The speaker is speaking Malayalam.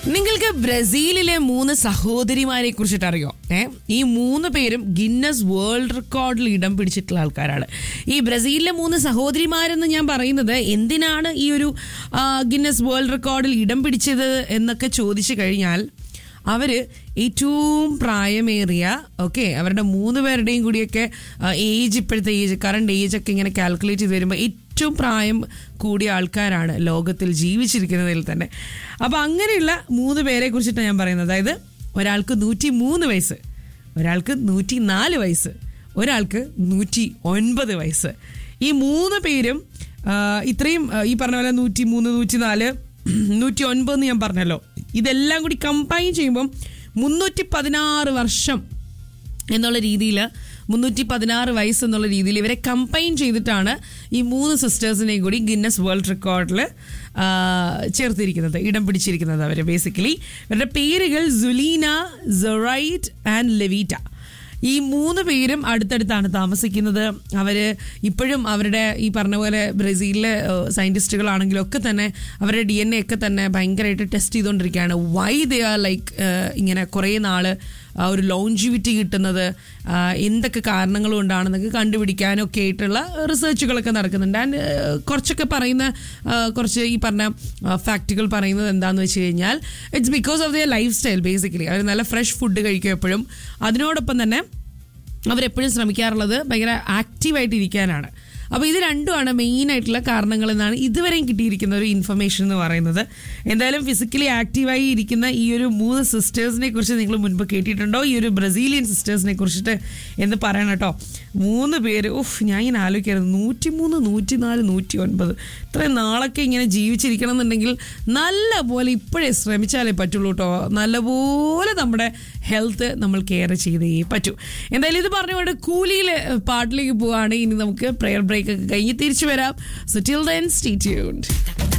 നിങ്ങൾക്ക് ബ്രസീലിലെ മൂന്ന് സഹോദരിമാരെ കുറിച്ചിട്ട് അറിയോ ഏ ഈ മൂന്ന് പേരും ഗിന്നസ് വേൾഡ് റെക്കോർഡിൽ ഇടം പിടിച്ചിട്ടുള്ള ആൾക്കാരാണ് ഈ ബ്രസീലിലെ മൂന്ന് സഹോദരിമാരെന്ന് ഞാൻ പറയുന്നത് എന്തിനാണ് ഈ ഒരു ആ, ഗിന്നസ് വേൾഡ് റെക്കോർഡിൽ ഇടം പിടിച്ചത് എന്നൊക്കെ ചോദിച്ചു കഴിഞ്ഞാൽ അവര് ഏറ്റവും പ്രായമേറിയ ഓക്കെ അവരുടെ മൂന്ന് പേരുടെയും കൂടിയൊക്കെ ഏജ് ഇപ്പോഴത്തെ ഏജ് കറണ്ട് ഏജ് ഒക്കെ ഇങ്ങനെ കാൽക്കുലേറ്റ് ചെയ്ത് വരുമ്പോൾ ഏറ്റവും പ്രായം കൂടിയ ആൾക്കാരാണ് ലോകത്തിൽ ജീവിച്ചിരിക്കുന്നതിൽ തന്നെ അപ്പോൾ അങ്ങനെയുള്ള മൂന്ന് പേരെ കുറിച്ചിട്ടാണ് ഞാൻ പറയുന്നത് അതായത് ഒരാൾക്ക് നൂറ്റി മൂന്ന് വയസ്സ് ഒരാൾക്ക് നൂറ്റി നാല് വയസ്സ് ഒരാൾക്ക് നൂറ്റി ഒൻപത് വയസ്സ് ഈ മൂന്ന് പേരും ആ, ഇത്രയും ആ, ഈ പറഞ്ഞ പോലെ നൂറ്റി മൂന്ന് നൂറ്റി നാല് നൂറ്റി ഒൻപത് എന്ന് ഞാൻ പറഞ്ഞല്ലോ ഇതെല്ലാം കൂടി കമ്പൈൻ ചെയ്യുമ്പം മുന്നൂറ്റി പതിനാറ് വർഷം എന്നുള്ള രീതിയിൽ മുന്നൂറ്റി പതിനാറ് വയസ്സ് എന്നുള്ള രീതിയിൽ ഇവരെ കമ്പൈൻ ചെയ്തിട്ടാണ് ഈ മൂന്ന് സിസ്റ്റേഴ്സിനെയും കൂടി ഗിന്നസ് വേൾഡ് റെക്കോർഡിൽ ചേർത്തിരിക്കുന്നത് ഇടം പിടിച്ചിരിക്കുന്നത് അവർ ബേസിക്കലി ഇവരുടെ പേരുകൾ സുലീന സൊറൈറ്റ് ആൻഡ് ലെവീറ്റ ഈ മൂന്ന് പേരും അടുത്തടുത്താണ് താമസിക്കുന്നത് അവർ ഇപ്പോഴും അവരുടെ ഈ പറഞ്ഞ പോലെ ബ്രസീലിലെ സയൻറ്റിസ്റ്റുകളാണെങ്കിലും ഒക്കെ തന്നെ അവരുടെ ഡി എൻ എ ഒക്കെ തന്നെ ഭയങ്കരമായിട്ട് ടെസ്റ്റ് ചെയ്തുകൊണ്ടിരിക്കുകയാണ് വൈ ദേ ആർ ലൈക്ക് ഇങ്ങനെ കുറേ നാൾ ആ ഒരു ലോഞ്ചിവിറ്റി കിട്ടുന്നത് ആ, എന്തൊക്കെ കാരണങ്ങൾ കൊണ്ടാണെന്നൊക്കെ കണ്ടുപിടിക്കാനൊക്കെ ആയിട്ടുള്ള റിസർച്ചുകളൊക്കെ നടക്കുന്നുണ്ട് ആൻഡ് കുറച്ചൊക്കെ പറയുന്ന ആ, കുറച്ച് ഈ പറഞ്ഞ ഫാക്റ്റുകൾ പറയുന്നത് എന്താണെന്ന് വെച്ച് കഴിഞ്ഞാൽ it's because of their lifestyle basically അവർ നല്ല ഫ്രഷ് ഫുഡ് കഴിക്കും എപ്പോഴും അതിനോടൊപ്പം തന്നെ അവരെപ്പോഴും ശ്രമിക്കാറുള്ളത് ഭയങ്കര ആക്റ്റീവായിട്ട് ഇരിക്കാനാണ് അപ്പോൾ ഇത് രണ്ടുമാണ് മെയിൻ ആയിട്ടുള്ള കാരണങ്ങൾ എന്നാണ് ഇതുവരെയും കിട്ടിയിരിക്കുന്ന ഒരു ഇൻഫർമേഷൻ എന്ന് പറയുന്നത് എന്തായാലും ഫിസിക്കലി ആക്റ്റീവായി ഇരിക്കുന്ന ഈ ഒരു മൂന്ന് സിസ്റ്റേഴ്സിനെ കുറിച്ച് നിങ്ങൾ മുൻപ് കേട്ടിട്ടുണ്ടോ ഈ ഒരു ബ്രസീലിയൻ സിസ്റ്റേഴ്സിനെ കുറിച്ചിട്ട് എന്ന് പറയണം കേട്ടോ മൂന്ന് പേര് ഉഫ് ഞാൻ ഇങ്ങനെ ആലോചിക്കായിരുന്നു നൂറ്റി മൂന്ന് നൂറ്റി നാല് നൂറ്റി ഒൻപത് ഇത്രയും നാളൊക്കെ ഇങ്ങനെ ജീവിച്ചിരിക്കണം എന്നുണ്ടെങ്കിൽ നല്ല പോലെ ഇപ്പോഴേ ശ്രമിച്ചാലേ പറ്റുള്ളൂ കേട്ടോ നല്ലപോലെ നമ്മുടെ ഹെൽത്ത് നമ്മൾ കെയർ ചെയ്തേ പറ്റൂ എന്തായാലും ഇത് പറഞ്ഞുകൊണ്ട് കൂലിയിൽ പാട്ടിലേക്ക് പോവുകയാണെങ്കിൽ ഇനി നമുക്ക് പ്രെയർ ബ്രേക്ക് ഒക്കെ കഴിഞ്ഞ് തിരിച്ചു വരാം so till then stay tuned